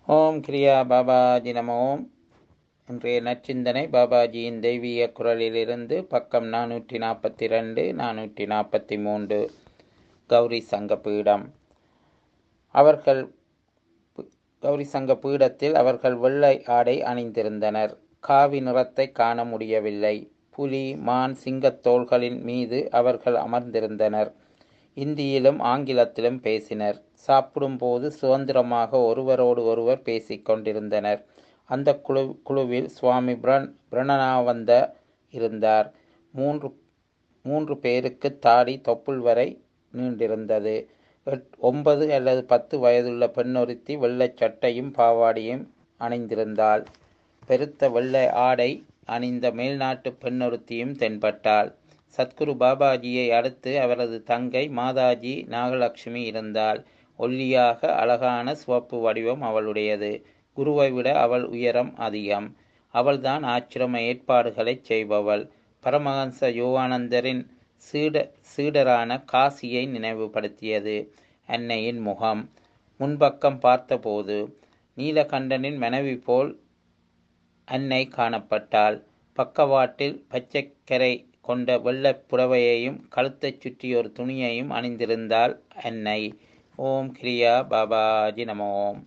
ஓம் கிரியா பாபாஜி நம ஓம் இன்றைய நச்சிந்தனை பாபாஜியின் தெய்வீக குரலிலிருந்து பக்கம் நானூற்றி நாற்பத்தி ரெண்டு நானூற்றி நாற்பத்தி மூன்று கௌரி சங்க பீடம் அவர்கள் கௌரி சங்க பீடத்தில் அவர்கள் வெள்ளை ஆடை அணிந்திருந்தனர் காவி நிறத்தை காண முடியவில்லை புலி மான் சிங்கத் தோள்களின் மீது அவர்கள் அமர்ந்திருந்தனர் இந்தியிலும் ஆங்கிலத்திலும் பேசினர் சாப்பிடும்போது சுதந்திரமாக ஒருவரோடு ஒருவர் பேசிக் கொண்டிருந்தனர் அந்த குழு குழுவில் சுவாமி பிரன் பிரணனாவந்த இருந்தார் மூன்று மூன்று பேருக்கு தாடி தொப்புள் வரை நீண்டிருந்தது எட் ஒன்பது அல்லது பத்து வயதுள்ள பெண்ணொருத்தி வெள்ளைச் சட்டையும் பாவாடியும் அணிந்திருந்தாள் பெருத்த வெள்ளை ஆடை அணிந்த மேல்நாட்டு பெண்ணொருத்தியும் தென்பட்டாள் சத்குரு பாபாஜியை அடுத்து அவரது தங்கை மாதாஜி நாகலட்சுமி இருந்தாள் ஒல்லியாக அழகான சிவப்பு வடிவம் அவளுடையது குருவை விட அவள் உயரம் அதிகம் அவள்தான் ஆச்சிரம ஏற்பாடுகளை செய்பவள் பரமஹம்ச யோகானந்தரின் சீட சீடரான காசியை நினைவுபடுத்தியது அன்னையின் முகம் முன்பக்கம் பார்த்தபோது நீலகண்டனின் மனைவி போல் அன்னை காணப்பட்டாள் பக்கவாட்டில் பச்சைக்கரை கொண்ட வெள்ளப் புடவையையும் கழுத்தைச் சுற்றி ஒரு துணியையும் அணிந்திருந்தாள் அன்னை ஓம் கிரியா பாபாஜி நம ஓம்